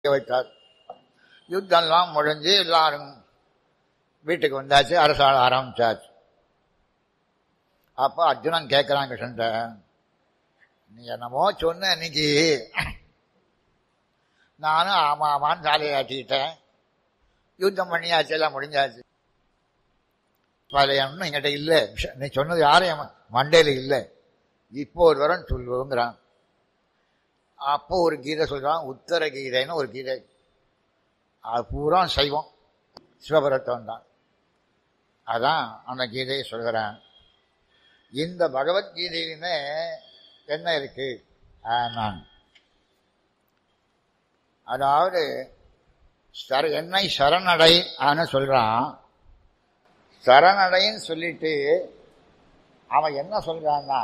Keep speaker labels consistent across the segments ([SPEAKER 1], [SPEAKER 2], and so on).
[SPEAKER 1] வைத்தார் யுத்தம்லாம் முடிஞ்சு எல்லாரும் வீட்டுக்கு வந்தாச்சு அரசாள ஆரம்பிச்சாச்சு அப்போ அர்ஜுனன் கேட்கிறான் கிருஷ்ணன்ட்ட நீ என்னமோ சொன்ன இன்னைக்கு நானும் ஆமா ஆமான்னு சாலையை ஆட்டிக்கிட்டேன் யுத்தம் பண்ணியாச்சு எல்லாம் முடிஞ்சாச்சு பழைய ஒன்றும் என்கிட்ட இல்லை நீ சொன்னது யாரும் என் மண்டையில் இல்லை இப்போ ஒரு தரம் சொல்லுங்கிறான் அப்போ ஒரு கீதை சொல்றான் உத்தர கீதைன்னு ஒரு கீதை அது பூரா சைவம் சிவபரத்தம் தான் அதான் அந்த கீதையை சொல்கிறேன் இந்த பகவத்கீதையிலுமே என்ன இருக்கு நான் அதாவது சர என்னை சரணடை ஆன சொல்றான் சரணடைன்னு சொல்லிட்டு அவன் என்ன சொல்றான்னா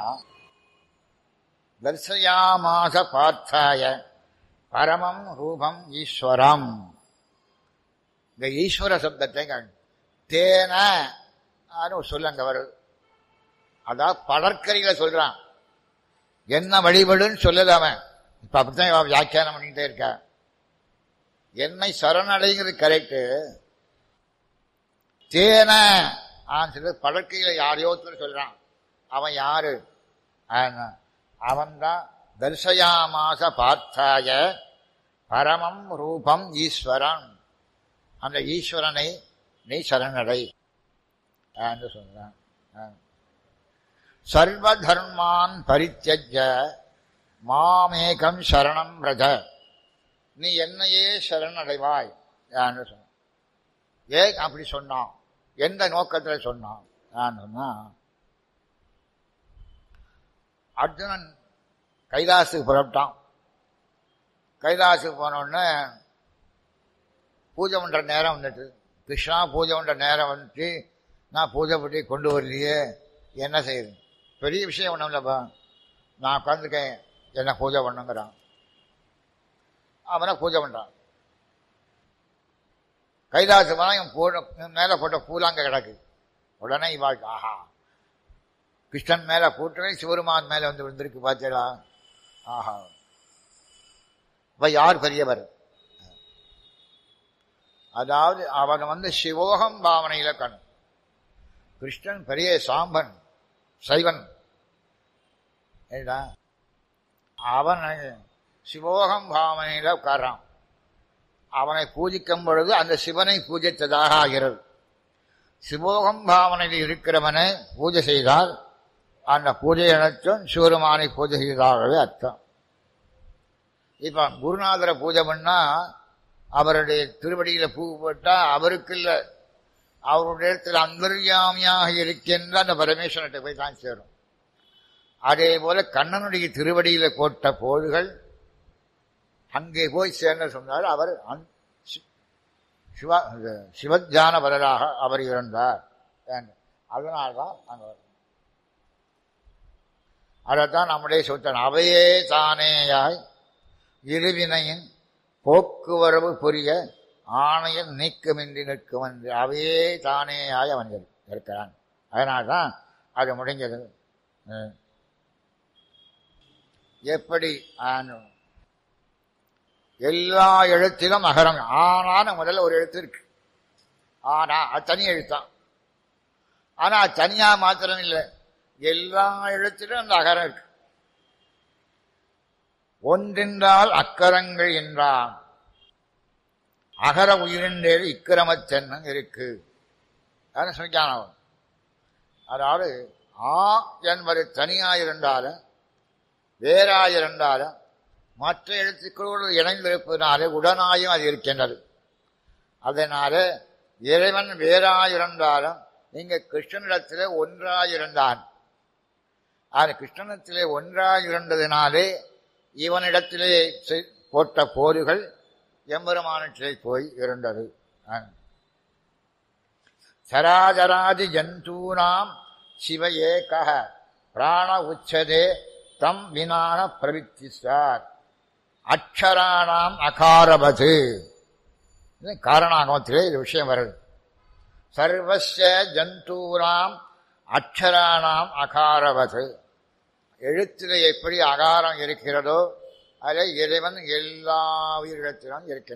[SPEAKER 1] தர்சயாமாச பார்த்தாய பரமம் ரூபம் ஈஸ்வரம் இந்த ஈஸ்வர சப்தத்தை தேன ஒரு சொல்லுங்க வருது அதான் படற்கரிகளை சொல்றான் என்ன வழிபடுன்னு சொல்லல அவன் இப்ப அப்படித்தான் வியாக்கியானம் பண்ணிட்டே இருக்க என்னை சரணடைங்கிறது கரெக்டு தேன சொல்லி படற்கையில யாரையோ சொல்றான் அவன் யாரு அவன்தான் தர்சயாமாச பார்த்தாய பரமம் ரூபம் ஈஸ்வரன் அந்த ஈஸ்வரனை நீ சரணடை என்று சொல்றான் சர்வ தர்மான் பரித்தியஜ மாமேகம் சரணம் ரஜ நீ என்னையே சரணடைவாய் என்று சொன்ன ஏன் அப்படி சொன்னான் எந்த நோக்கத்தில் சொன்னான் நான் சொன்னா அர்ஜுனன் கைலாசுக்கு புறப்பட்டான் கைலாசுக்கு போனோடனே பூஜை பண்ணுற நேரம் வந்துட்டு கிருஷ்ணா பூஜை பண்ணுற நேரம் வந்துட்டு நான் பூஜை பண்ணி கொண்டு வரலையே என்ன செய்யுது பெரிய விஷயம் ஒன்றும் இல்லைப்பா நான் உட்காந்துருக்கேன் என்ன பூஜை பண்ணுங்கிறான் அவனை பூஜை பண்ணுறான் கைலாசு போனால் இவன் பூ மேலே போட்ட பூலாங்க கிடக்கு உடனே இவாள் ஆஹா கிருஷ்ணன் மேலே கூட்டவே சிவருமான் மேலே வந்து விழுந்திருக்கு பார்த்தீங்களா ஆஹா இப்ப யார் பெரியவர் அதாவது அவன் வந்து சிவோகம் பாவனையில கண் கிருஷ்ணன் பெரிய சாம்பன் சைவன் அவன் சிவோகம் பாவனையில உட்காரான் அவனை பூஜிக்கும் பொழுது அந்த சிவனை பூஜித்ததாக ஆகிறது சிவோகம் பாவனையில் இருக்கிறவனை பூஜை செய்தால் அந்த பூஜை அனைத்தும் சிவருமானை பூஜை செய்ததாகவே அர்த்தம் இப்ப குருநாதரை பூஜை பண்ணா அவருடைய திருவடியில பூ போட்டா அவருக்கு இல்ல அவருடைய இடத்துல அந்தர்யாமியாக இருக்கின்ற அந்த பரமேஸ்வரத்தை போய் தான் சேரும் அதே போல கண்ணனுடைய திருவடியில போட்ட போதுகள் அங்கே போய் சேர்ந்த சொன்னார் அவர் சிவ சிவஜான பலராக அவர் இருந்தார் அதனால்தான் அங்க அதைத்தான் நம்முடைய சொல்லிட்டான் அவையே தானேயாய் இருவினையின் போக்குவரவு புரிய ஆணையம் நீக்கமின்றி நிற்கும் என்று அவையே தானேயாய் அவன் இருக்கிறான் அதனால்தான் அது முடிஞ்சது எப்படி எல்லா எழுத்திலும் அகரம் ஆனான முதல்ல ஒரு எழுத்து இருக்கு ஆனா அது தனி எழுத்தான் ஆனா தனியா மாத்திரம் இல்லை எல்லா எழுத்திலும் அந்த அகரம் இருக்கு ஒன்றென்றால் அக்கரங்கள் என்றான் அகர உயிரின்றேது இக்கிரமத்தென்னும் இருக்கு சொல்லிக்கானவன் அதாவது ஆ என்பது தனியாயிருந்தாலும் வேறாயிருந்தாலும் மற்ற எழுத்துக்களோடு இணைந்திருப்பதனாலே உடனாயும் அது இருக்கின்றது அதனால இறைவன் வேறாயிருந்தாலும் இங்க கிருஷ்ணனிடத்திலே ஒன்றாயிருந்தான் அது கிருஷ்ணனிடத்திலே ஒன்றாயிருந்ததினாலே இவனிடத்திலே போட்ட போர்கள் எம்பெருமானத்திலே போய் இருந்தது சராஜராதி ஜந்தூனாம் சிவ ஏக பிராண உச்சதே தம் வினான பிரவித்தி சார் அக்ஷராணாம் அகாரபது காரணாகமத்திலே இது விஷயம் வருது சர்வச ஜந்தூராம் அக்ஷராணாம் அகாரவது எழுத்தில் எப்படி அகாரம் இருக்கிறதோ அதில் இறைவன் எல்லா உயிரிடத்திலும் இருக்கின்றான்